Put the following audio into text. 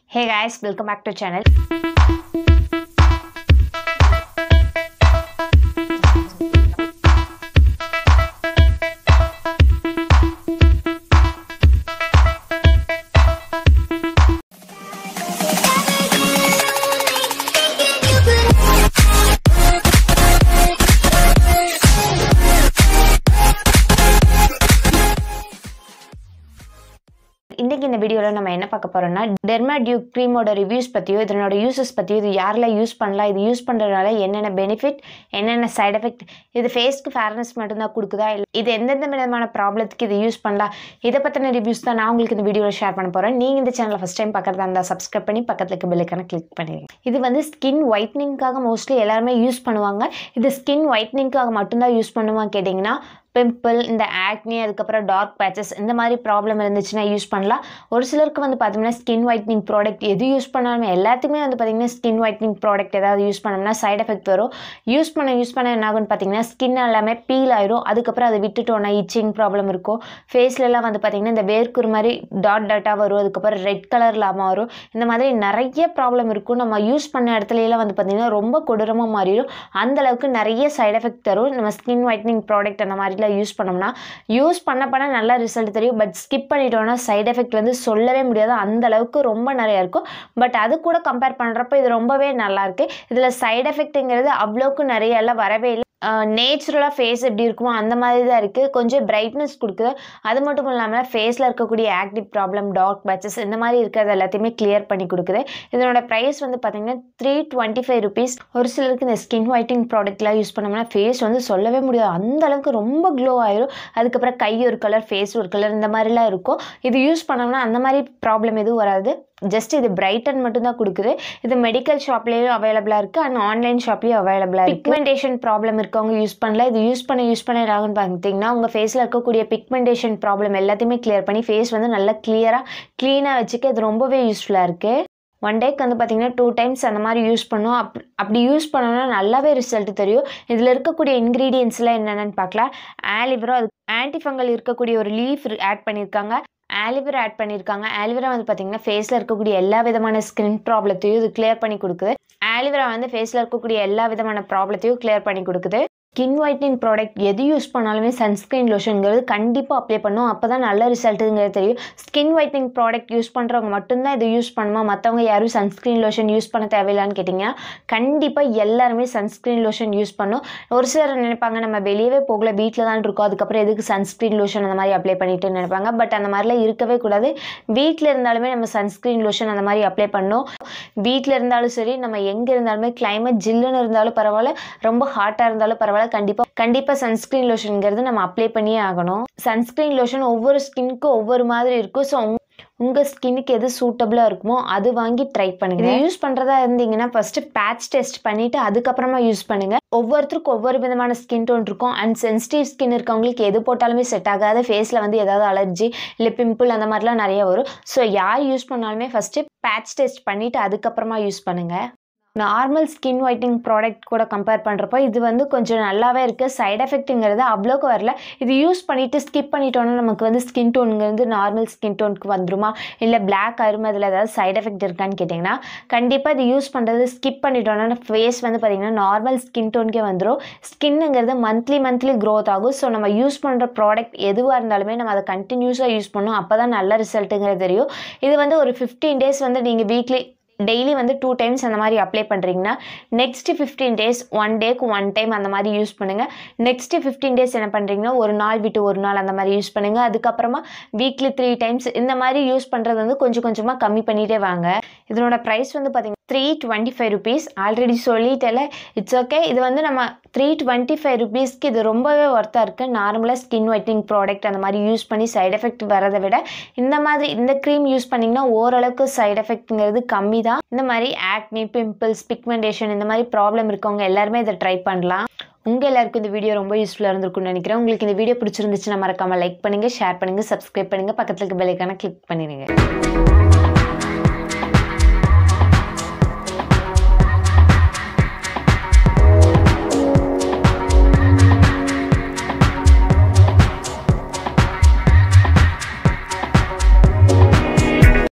Hey guys, welcome back to channel. இன்னைக்கு இந்த வீடியோவில் நம்ம என்ன பார்க்க போறோம்னா டெர்மா டியூக் க்ரீமோட ரிவ்யூஸ் பற்றியோ இதனோட யூசஸ் பற்றியோ இது யாரெல்லாம் யூஸ் பண்ணலாம் இது யூஸ் பண்ணுறதுனால என்னென்ன பெனிஃபிட் என்னென்ன சைடு எஃபெக்ட் இது ஃபேஸ்க்கு ஃபேர்னஸ் மட்டும்தான் கொடுக்குதா இல்லை இது எந்தெந்த விதமான ப்ராப்ளத்துக்கு இது யூஸ் பண்ணலாம் இதை பற்றின ரிவ்யூஸ் தான் நான் உங்களுக்கு இந்த வீடியோவில் ஷேர் பண்ண போகிறேன் நீங்கள் இந்த சேனலை ஃபஸ்ட் டைம் பார்க்குறதா இருந்தால் சப்ஸ்கிரைப் பண்ணி பக்கத்தில் இருக்க பெல்லுக்கான கிளிக் பண்ணிடுங்க இது வந்து ஸ்கின் ஒயிட்னிங்காக மோஸ்ட்லி எல்லாருமே யூஸ் பண்ணுவாங்க இது ஸ்கின் ஒயிட்னிங்காக மட்டும்தான் யூஸ் பண்ணுவாங்க கேட்டிங்கன்னா பிம்பிள் இந்த ஆக்னி அதுக்கப்புறம் டார்க் பேச்சஸ் இந்த மாதிரி ப்ராப்ளம் இருந்துச்சுன்னா யூஸ் பண்ணலாம் ஒரு சிலருக்கு வந்து பார்த்தீங்கன்னா ஸ்கின் ஒயிட்னிங் ப்ராடக்ட் எது யூஸ் பண்ணாலுமே எல்லாத்துக்குமே வந்து பார்த்தீங்கன்னா ஸ்கின் ஒயிட்னிங் ப்ராடக்ட் ஏதாவது யூஸ் பண்ணோம்னா சைடு எஃபெக்ட் வரும் யூஸ் பண்ண யூஸ் பண்ண என்ன ஆகும்னு பார்த்தீங்கன்னா ஸ்கின் எல்லாமே பீல் ஆயிரும் அதுக்கப்புறம் அதை விட்டுட்டோன்னா இச்சிங் ப்ராப்ளம் இருக்கும் ஃபேஸ்லலாம் வந்து பார்த்தீங்கன்னா இந்த வேர்க்குரு மாதிரி டாட் டாட்டாக வரும் அதுக்கப்புறம் ரெட் கலர் இல்லாமல் வரும் இந்த மாதிரி நிறைய ப்ராப்ளம் இருக்கும் நம்ம யூஸ் பண்ண இடத்துலலாம் வந்து பார்த்தீங்கன்னா ரொம்ப கொடூரமாக மாறிடும் அந்த அளவுக்கு நிறைய சைடு எஃபெக்ட் தரும் நம்ம ஸ்கின் ஒயிட்னிங் ப்ராடக்ட் அந்த மாதிரிலாம் யூஸ் பண்ணோம்னா யூஸ் பண்ண பண்ண நல்ல ரிசல்ட் தெரியும் பட் ஸ்கிப் பண்ணிட்டோம்னா சைடு எஃபெக்ட் வந்து சொல்லவே முடியாது அந்த அளவுக்கு ரொம்ப நிறையா இருக்கும் பட் அது கூட கம்பேர் பண்ணுறப்ப இது ரொம்பவே நல்லா இருக்கு இதில் சைடு எஃபெக்ட்டுங்கிறது அவ்வளோக்கு நிறைய எல்லாம் வரவே இல்லை நேச்சுரலாக ஃபேஸ் எப்படி இருக்குமோ அந்த மாதிரி தான் இருக்குது கொஞ்சம் பிரைட்னஸ் கொடுக்குது அது மட்டும் இல்லாமல் ஃபேஸில் இருக்கக்கூடிய ஆக்டிவ் ப்ராப்ளம் டார்க் பேச்சஸ் இந்த மாதிரி இருக்கிறது எல்லாத்தையுமே கிளியர் பண்ணி கொடுக்குது இதனோட ப்ரைஸ் வந்து பார்த்தீங்கன்னா த்ரீ டுவெண்ட்டி ஃபைவ் ருபீஸ் ஒரு சிலருக்கு இந்த ஸ்கின் ஒயிட்டிங் ப்ராடக்ட்லாம் யூஸ் பண்ணோம்னா ஃபேஸ் வந்து சொல்லவே முடியாது அந்த அளவுக்கு ரொம்ப க்ளோ ஆயிரும் அதுக்கப்புறம் கை ஒரு கலர் ஃபேஸ் ஒரு கலர் இந்த மாதிரிலாம் இருக்கும் இது யூஸ் பண்ணோம்னா அந்த மாதிரி ப்ராப்ளம் எதுவும் வராது ஜஸ்ட் இது பிரைட்டன் மட்டும்தான் கொடுக்குது இது மெடிக்கல் ஷாப்லேயும் அவைலபிளாக இருக்குது அண்ட் ஆன்லைன் ஷாப்லேயும் அவைலபிளாக இருக்குது பிக்மெண்டேஷன் ப்ராப்ளம் இருக்கவங்க யூஸ் பண்ணல இது யூஸ் பண்ண யூஸ் பண்ண ஆகுன்னு பார்த்தீங்கன்னா உங்கள் ஃபேஸில் இருக்கக்கூடிய பிக்மெண்டேஷன் ப்ராப்ளம் எல்லாத்தையுமே கிளியர் பண்ணி ஃபேஸ் வந்து நல்லா கிளியராக க்ளீனாக வச்சுக்க இது ரொம்பவே யூஸ்ஃபுல்லாக இருக்குது ஒன் டேக்கு வந்து பார்த்திங்கன்னா டூ டைம்ஸ் அந்த மாதிரி யூஸ் பண்ணோம் அப் அப்படி யூஸ் பண்ணோம்னா நல்லாவே ரிசல்ட் தெரியும் இதில் இருக்கக்கூடிய இன்க்ரீடியன்ஸ்லாம் என்னென்னு பார்க்கலாம் ஆலிவரா அது ஆன்டிஃபங்கல் இருக்கக்கூடிய ஒரு லீஃப் ஆட் பண்ணியிருக்காங்க ஆலிவேரா ஆட் பண்ணியிருக்காங்க ஆலிவேரா வந்து பார்த்தீங்கன்னா ஃபேஸில் இருக்கக்கூடிய எல்லா விதமான ஸ்கின் ப்ராப்ளத்தையும் இது கிளியர் பண்ணி கொடுக்குது ஆலிவேரா வந்து ஃபேஸில் இருக்கக்கூடிய எல்லா விதமான ப்ராப்ளத்தையும் கிளியர் பண்ணி கொடுக்குது ஸ்கின் ஒயிட்னிங் ப்ராடக்ட் எது யூஸ் பண்ணாலுமே சன்ஸ்க்ரீன் லோஷனுங்கிறது கண்டிப்பாக அப்ளை பண்ணும் அப்போ தான் நல்ல ரிசல்ட்டுங்கிறது தெரியும் ஸ்கின் ஒயிட்னிங் ப்ராடக்ட் யூஸ் பண்ணுறவங்க மட்டும்தான் இது யூஸ் பண்ணுமா மற்றவங்க யாரும் சன்ஸ்க்ரீன் லோஷன் யூஸ் பண்ண தேவையில்லான்னு கேட்டிங்கன்னா கண்டிப்பாக எல்லாருமே சன்ஸ்க்ரீன் லோஷன் யூஸ் பண்ணும் ஒரு சிலர் நினைப்பாங்க நம்ம வெளியவே போகல வீட்டில் தான் இருக்கோம் அதுக்கப்புறம் எதுக்கு சன்ஸ்க்ரீன் லோஷன் அந்த மாதிரி அப்ளை பண்ணிட்டு நினைப்பாங்க பட் அந்த மாதிரிலாம் இருக்கவே கூடாது வீட்டில் இருந்தாலுமே நம்ம சன்ஸ்க்ரீன் லோஷன் அந்த மாதிரி அப்ளை பண்ணோம் வீட்டில் இருந்தாலும் சரி நம்ம எங்கே இருந்தாலுமே கிளைமேட் ஜில்லுன்னு இருந்தாலும் பரவாயில்ல ரொம்ப ஹாட்டாக இருந்தாலும் பரவாயில்ல கண்டிப்பாக கண்டிப்பாக சன்ஸ்க்ரீன் லோஷனுங்கிறது நம்ம அப்ளை பண்ணியே ஆகணும் சன்ஸ்க்ரீன் லோஷன் ஒவ்வொரு ஸ்கின்க்கும் ஒவ்வொரு மாதிரி இருக்கும் ஸோ உங்கள் ஸ்கின்னுக்கு எது சூட்டபுளாக இருக்குமோ அது வாங்கி ட்ரை பண்ணுங்க இது யூஸ் பண்ணுறதா இருந்தீங்கன்னா ஃபஸ்ட்டு பேட்ச் டெஸ்ட் பண்ணிவிட்டு அதுக்கப்புறமா யூஸ் பண்ணுங்கள் ஒவ்வொருத்தருக்கும் ஒவ்வொரு விதமான ஸ்கின் டோன் இருக்கும் அண்ட் சென்சிட்டிவ் ஸ்கின் இருக்கவங்களுக்கு எது போட்டாலுமே செட் ஆகாத ஃபேஸில் வந்து ஏதாவது அலர்ஜி இல்லை பிம்பிள் அந்த மாதிரிலாம் நிறைய வரும் ஸோ யார் யூஸ் பண்ணாலுமே ஃபஸ்ட்டு பேட்ச் டெஸ்ட் பண்ணிவிட்டு அதுக்கப்புறமா யூஸ் பண்ணுங்கள் நார்மல் ஸ்கின் ஒயிட்டிங் ப்ராடக்ட் கூட கம்பேர் பண்ணுறப்போ இது வந்து கொஞ்சம் நல்லாவே இருக்குது சைட் எஃபெக்ட்டுங்கிறது அவ்வளோக்கு வரல இது யூஸ் பண்ணிவிட்டு ஸ்கிப் பண்ணிட்டோன்னா நமக்கு வந்து ஸ்கின் டோனுங்கிறது நார்மல் ஸ்கின் டோனுக்கு வந்துருமா இல்லை பிளாக் ஆயிருமா அதில் ஏதாவது சைட் எஃபெக்ட் இருக்கான்னு கேட்டிங்கன்னா கண்டிப்பாக இது யூஸ் பண்ணுறது ஸ்கிப் பண்ணிட்டோன்னா ஃபேஸ் வந்து பார்த்திங்கன்னா நார்மல் ஸ்கின் டோனுக்கே வந்துடும் ஸ்கின்னுங்கிறது மந்த்லி மந்த்லி க்ரோத் ஆகும் ஸோ நம்ம யூஸ் பண்ணுற ப்ராடக்ட் எதுவாக இருந்தாலுமே நம்ம அதை கண்டினியூஸாக யூஸ் பண்ணணும் அப்போ தான் நல்ல ரிசல்ட்டுங்கிறது தெரியும் இது வந்து ஒரு ஃபிஃப்டீன் டேஸ் வந்து நீங்கள் வீக்லி டெய்லி வந்து டூ டைம்ஸ் அந்த மாதிரி அப்ளை பண்ணுறீங்கன்னா நெக்ஸ்ட்டு ஃபிஃப்டீன் டேஸ் ஒன் டேக்கு ஒன் டைம் அந்த மாதிரி யூஸ் பண்ணுங்கள் நெக்ஸ்ட்டு ஃபிஃப்டீன் டேஸ் என்ன பண்ணுறீங்கன்னா ஒரு நாள் விட்டு ஒரு நாள் அந்த மாதிரி யூஸ் பண்ணுங்கள் அதுக்கப்புறமா வீக்லி த்ரீ டைம்ஸ் இந்த மாதிரி யூஸ் பண்ணுறது வந்து கொஞ்சம் கொஞ்சமாக கம்மி பண்ணிகிட்டே வாங்க இதனோட ப்ரைஸ் வந்து பார்த்திங்கன்னா three twenty five rupees already சொல்லிட்டேல இட்ஸ் ஓகே இது வந்து நம்ம த்ரீ டுவெண்ட்டி ஃபைவ் ருபீஸ்க்கு இது ரொம்பவே ஒர்த்தாக இருக்குது நார்மலாக ஸ்கின் ஒயிட்டிங் ப்ராடக்ட் அந்த மாதிரி யூஸ் பண்ணி சைட் எஃபெக்ட் வரதை விட இந்த மாதிரி இந்த க்ரீம் யூஸ் பண்ணிங்கன்னா ஓரளவுக்கு சைட் எஃபெக்ட்ங்கிறது கம்மி தான் இந்த மாதிரி ஆக்னி பிம்பிள்ஸ் பிக்மெண்டேஷன் இந்த மாதிரி ப்ராப்ளம் இருக்கவங்க எல்லாருமே இதை ட்ரை பண்ணலாம் உங்கள் எல்லாருக்கும் இந்த வீடியோ ரொம்ப யூஸ்ஃபுல்லாக இருந்திருக்கும்னு நினைக்கிறேன் உங்களுக்கு இந்த வீடியோ பிடிச்சிருந்துச்சுன்னா மறக்காமல் லைக் பண்ணுங்கள் ஷேர் பண்ணுங்கள் சப்ஸ்கிரைப் பண்ணுங்கள் பக்கத்தில் இருக்க பெல்லைக்கான கிளிக் பண்ணிடுங்க